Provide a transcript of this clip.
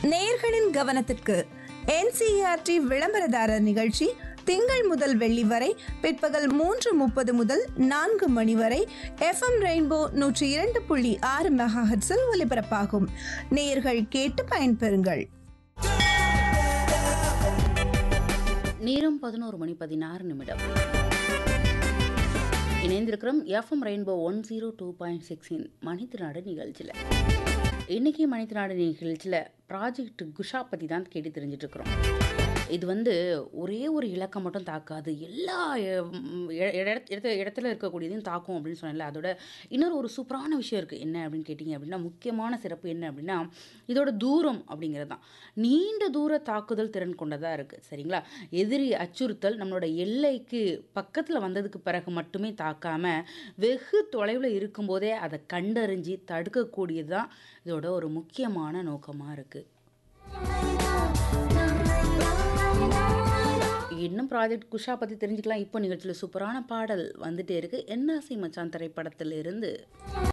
நேயர்களின் கவனத்திற்கு என்சிஆர்டி விளம்பரதாரர் நிகழ்ச்சி திங்கள் முதல் வெள்ளி வரை பிற்பகல் மூன்று முப்பது முதல் நான்கு மணி வரை எஃப்எம் ரெயின்போ நூற்றி இரண்டு புள்ளி ஆறு மெகாஹெட்ஸில் ஒலிபரப்பாகும் நேயர்கள் கேட்டு பயன்பெறுங்கள் நேரம் பதினோரு மணி பதினாறு நிமிடம் இணைந்திருக்கிறோம் FM rainbow one zero two point சிக்ஸின் மணித்திராடு நிகழ்ச்சியில் இன்றைக்கி மணித்திராடு நிகழ்ச்சியில் ப்ராஜெக்ட் குஷா பற்றி தான் கேட்டு தெரிஞ்சிட்டு இருக்கிறோம் இது வந்து ஒரே ஒரு இலக்கம் மட்டும் தாக்காது எல்லா ம், இட- இட- இடத்துல இடத்துல இருக்கக்கூடியதையும் தாக்கும் அப்படின்னு சொன்னேன்ல அதோட இன்னொரு ஒரு சூப்பரான விஷயம் இருக்குது என்ன அப்படின்னு கேட்டிங்க அப்படின்னா முக்கியமான சிறப்பு என்ன அப்படின்னா இதோட தூரம் அப்படிங்கிறது தான் நீண்ட தூர தாக்குதல் திறன் கொண்டதாக இருக்குது சரிங்களா எதிரி அச்சுறுத்தல் நம்மளோட எல்லைக்கு பக்கத்தில் வந்ததுக்கு பிறகு மட்டுமே தாக்காம வெகு தொலைவில் இருக்கும்போதே அதை கண்டறிஞ்சு தடுக்கக்கூடியது தான் இதோட ஒரு முக்கியமான நோக்கமாக இருக்குது இன்னும் ப்ராஜெக்ட் குஷா பற்றி தெரிஞ்சுக்கலாம் இப்போ நிகழ்ச்சியில் சூப்பரான பாடல் வந்துட்டே இருக்கு என்னாசி மச்சான் திரைப்படத்தில் இருந்து